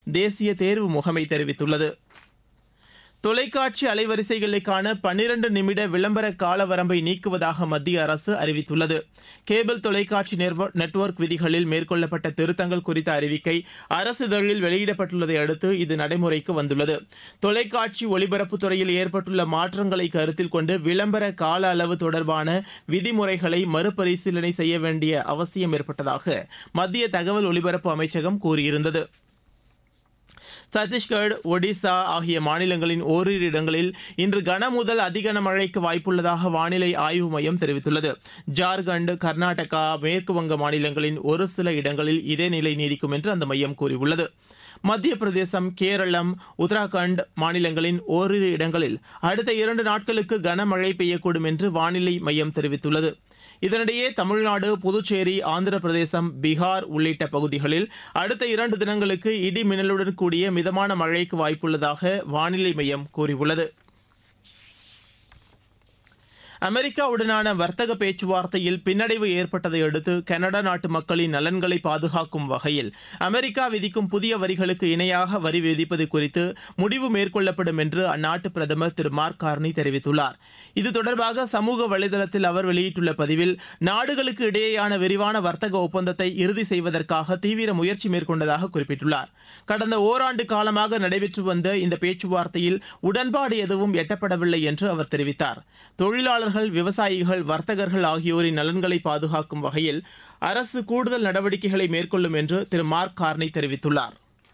தேசிய தேர்வு முகமை தெரிவித்துள்ளது தொலைக்காட்சி அலைவரிசைகளுக்கான பன்னிரண்டு நிமிட விளம்பர கால வரம்பை நீக்குவதாக மத்திய அரசு அறிவித்துள்ளது கேபிள் தொலைக்காட்சி நெட்வொர்க் விதிகளில் மேற்கொள்ளப்பட்ட திருத்தங்கள் குறித்த அறிவிக்கை அரசிதழில் வெளியிடப்பட்டுள்ளதை அடுத்து இது நடைமுறைக்கு வந்துள்ளது தொலைக்காட்சி ஒலிபரப்புத் துறையில் ஏற்பட்டுள்ள மாற்றங்களை கருத்தில் கொண்டு விளம்பர கால அளவு தொடர்பான விதிமுறைகளை மறுபரிசீலனை செய்ய வேண்டிய அவசியம் ஏற்பட்டதாக மத்திய தகவல் ஒலிபரப்பு அமைச்சகம் கூறியிருந்தது சத்தீஸ்கர் ஒடிசா ஆகிய மாநிலங்களின் ஓரிரு இடங்களில் இன்று கனமுதல் அதிகன மழைக்கு வாய்ப்புள்ளதாக வானிலை ஆய்வு மையம் தெரிவித்துள்ளது ஜார்க்கண்ட் கர்நாடகா மேற்கு வங்க மாநிலங்களின் ஒரு சில இடங்களில் இதே நிலை நீடிக்கும் என்று அந்த மையம் கூறியுள்ளது மத்திய பிரதேசம் கேரளம் உத்தராகண்ட் மாநிலங்களின் ஓரிரு இடங்களில் அடுத்த இரண்டு நாட்களுக்கு கனமழை பெய்யக்கூடும் என்று வானிலை மையம் தெரிவித்துள்ளது இதனிடையே தமிழ்நாடு புதுச்சேரி ஆந்திர பிரதேசம் பீகார் உள்ளிட்ட பகுதிகளில் அடுத்த இரண்டு தினங்களுக்கு இடி மின்னலுடன் கூடிய மிதமான மழைக்கு வாய்ப்புள்ளதாக வானிலை மையம் கூறியுள்ளது அமெரிக்காவுடனான வர்த்தக பேச்சுவார்த்தையில் பின்னடைவு ஏற்பட்டதை அடுத்து கனடா நாட்டு மக்களின் நலன்களை பாதுகாக்கும் வகையில் அமெரிக்கா விதிக்கும் புதிய வரிகளுக்கு இணையாக வரி விதிப்பது குறித்து முடிவு மேற்கொள்ளப்படும் என்று அந்நாட்டு பிரதமர் திரு மார்க் கார்னி தெரிவித்துள்ளார் இது தொடர்பாக சமூக வலைதளத்தில் அவர் வெளியிட்டுள்ள பதிவில் நாடுகளுக்கு இடையேயான விரிவான வர்த்தக ஒப்பந்தத்தை இறுதி செய்வதற்காக தீவிர முயற்சி மேற்கொண்டதாக குறிப்பிட்டுள்ளார் கடந்த ஓராண்டு காலமாக நடைபெற்று வந்த இந்த பேச்சுவார்த்தையில் உடன்பாடு எதுவும் எட்டப்படவில்லை என்று அவர் தெரிவித்தார் தொழிலாளர்கள் விவசாயிகள் வர்த்தகர்கள் ஆகியோரின் நலன்களை பாதுகாக்கும் வகையில் அரசு கூடுதல் நடவடிக்கைகளை மேற்கொள்ளும் என்று திரு மார்க் கார்னி தெரிவித்துள்ளார்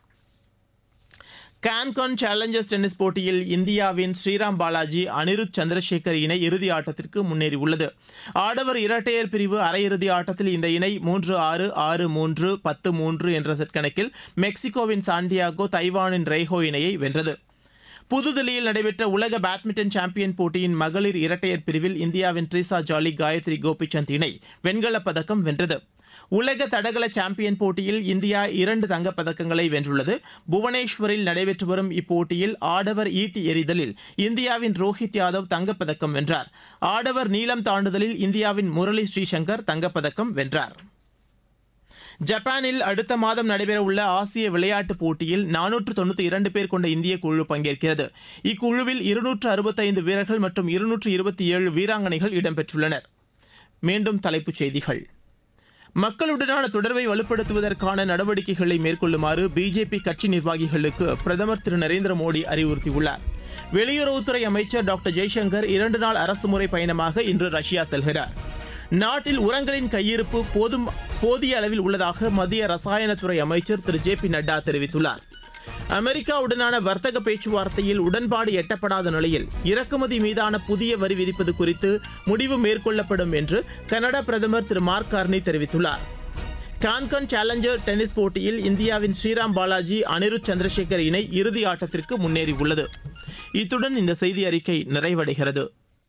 கான்கான் சேலஞ்சர்ஸ் டென்னிஸ் போட்டியில் இந்தியாவின் ஸ்ரீராம் பாலாஜி அனிருத் சந்திரசேகர் இணை இறுதி ஆட்டத்திற்கு முன்னேறியுள்ளது ஆடவர் இரட்டையர் பிரிவு அரையிறுதி ஆட்டத்தில் இந்த இணை மூன்று ஆறு ஆறு மூன்று பத்து மூன்று என்ற செட் கணக்கில் மெக்சிகோவின் சாண்டியாகோ தைவானின் ரெய்ஹோ இணையை வென்றது புதுதில்லியில் நடைபெற்ற உலக பேட்மிண்டன் சாம்பியன் போட்டியின் மகளிர் இரட்டையர் பிரிவில் இந்தியாவின் ட்ரீசா ஜாலி காயத்ரி கோபிச்சந்த் இணை வெண்கலப் பதக்கம் வென்றது உலக தடகள சாம்பியன் போட்டியில் இந்தியா இரண்டு தங்கப் பதக்கங்களை வென்றுள்ளது புவனேஸ்வரில் நடைபெற்று வரும் இப்போட்டியில் ஆடவர் ஈட்டி எறிதலில் இந்தியாவின் ரோஹித் யாதவ் தங்கப்பதக்கம் வென்றார் ஆடவர் நீளம் தாண்டுதலில் இந்தியாவின் முரளி ஸ்ரீசங்கர் தங்கப்பதக்கம் வென்றார் ஜப்பானில் அடுத்த மாதம் நடைபெறவுள்ள ஆசிய விளையாட்டுப் போட்டியில் நானூற்று தொண்ணூற்றி இரண்டு பேர் கொண்ட இந்திய குழு பங்கேற்கிறது இக்குழுவில் இருநூற்று அறுபத்தைந்து வீரர்கள் மற்றும் இருநூற்று இருபத்தி ஏழு வீராங்கனைகள் இடம்பெற்றுள்ளனர் மீண்டும் தலைப்புச் செய்திகள் மக்களுடனான தொடர்பை வலுப்படுத்துவதற்கான நடவடிக்கைகளை மேற்கொள்ளுமாறு பிஜேபி கட்சி நிர்வாகிகளுக்கு பிரதமர் திரு நரேந்திர மோடி அறிவுறுத்தியுள்ளார் வெளியுறவுத்துறை அமைச்சர் டாக்டர் ஜெய்சங்கர் இரண்டு நாள் அரசுமுறை பயணமாக இன்று ரஷ்யா செல்கிறார் நாட்டில் உரங்களின் கையிருப்பு போதும் போதிய அளவில் உள்ளதாக மத்திய ரசாயனத்துறை அமைச்சர் திரு ஜே பி நட்டா தெரிவித்துள்ளார் அமெரிக்காவுடனான வர்த்தக பேச்சுவார்த்தையில் உடன்பாடு எட்டப்படாத நிலையில் இறக்குமதி மீதான புதிய வரி விதிப்பது குறித்து முடிவு மேற்கொள்ளப்படும் என்று கனடா பிரதமர் திரு மார்க் கார்னி தெரிவித்துள்ளார் கான்கன் சேலஞ்சர் டென்னிஸ் போட்டியில் இந்தியாவின் ஸ்ரீராம் பாலாஜி அனிருத் சந்திரசேகர் இணை இறுதி ஆட்டத்திற்கு முன்னேறியுள்ளது இத்துடன் இந்த செய்தி அறிக்கை நிறைவடைகிறது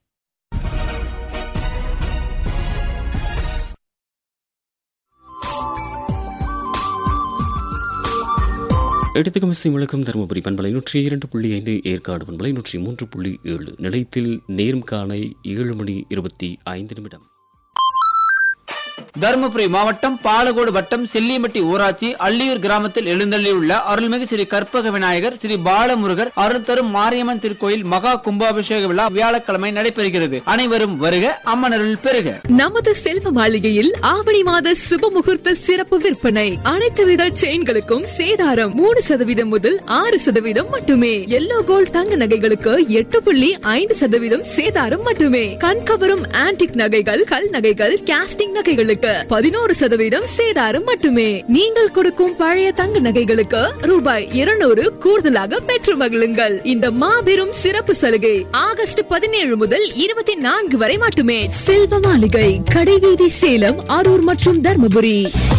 எடுத்துக்கும் இசை முழக்கம் தருமபுரி பண்பலை நூற்றி இரண்டு புள்ளி ஐந்து ஏற்காடு பண்பலை நூற்றி மூன்று புள்ளி ஏழு நிலையத்தில் நேரம் காலை ஏழு மணி இருபத்தி ஐந்து நிமிடம் தருமபுரி மாவட்டம் பாலகோடு வட்டம் செல்லியம்பட்டி ஊராட்சி அள்ளியூர் கிராமத்தில் எழுந்தள்ளியுள்ள அருள்மிகு ஸ்ரீ கற்பக விநாயகர் ஸ்ரீ பாலமுருகர் அருள் தரும் மாரியம்மன் திருக்கோயில் மகா கும்பாபிஷேக விழா வியாழக்கிழமை நடைபெறுகிறது அனைவரும் வருக அம்மனருள் பெறுக நமது செல்வ மாளிகையில் ஆவணி மாத சுப முகூர்த்த சிறப்பு விற்பனை அனைத்து வித செயின்களுக்கும் சேதாரம் மூணு சதவீதம் முதல் ஆறு சதவீதம் மட்டுமே எல்லோ கோல்ட் தங்க நகைகளுக்கு எட்டு புள்ளி ஐந்து சதவீதம் சேதாரம் மட்டுமே கண்கவரும் ஆன்டிக் நகைகள் கல் நகைகள் கேஸ்டிங் நகைகளுக்கு பதினோரு சதவீதம் சேதாரம் மட்டுமே நீங்கள் கொடுக்கும் பழைய தங்க நகைகளுக்கு ரூபாய் இருநூறு கூடுதலாக பெற்று மகிழுங்கள் இந்த மாபெரும் சிறப்பு சலுகை ஆகஸ்ட் பதினேழு முதல் இருபத்தி நான்கு வரை மட்டுமே செல்வ மாளிகை கடைவீதி சேலம் அரூர் மற்றும் தர்மபுரி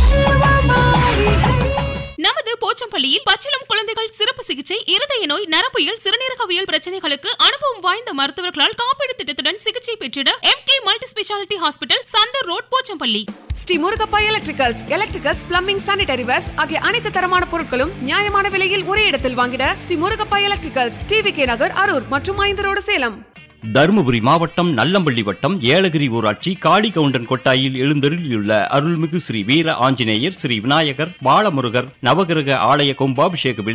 நமது போச்சம்பள்ளியில் பச்சிளம் குழந்தைகள் சிறப்பு சிகிச்சை இருதய நோய் நரம்பியல் சிறுநீரகவியல் பிரச்சனைகளுக்கு அனுபவம் வாய்ந்த மருத்துவர்களால் காப்பீடு திட்டத்துடன் சிகிச்சை பெற்றிட M K multi speciality hospital Chandar road Pochampalli Shri Murugappa electricals electricals plumbing sanitary wares ஆகிய அனைத்து தரமான பொருட்களும் நியாயமான விலையில் ஒரே இடத்தில் வாங்கிட Shri Murugappa electricals T V K Nagar Harur மற்றும் ஐந்து ரோடு சேலம் தருமபுரி மாவட்டம் நல்லம்பள்ளி வட்டம் ஏலகிரி ஊராட்சி காடி கவுண்டன் கொட்டாயில் எழுந்தருளியுள்ள அருள்மிகு ஸ்ரீ வீர ஆஞ்சநேயர் ஸ்ரீ விநாயகர் பாலமுருகர் நவகிரக ஆலய கும்பாபிஷேக விழா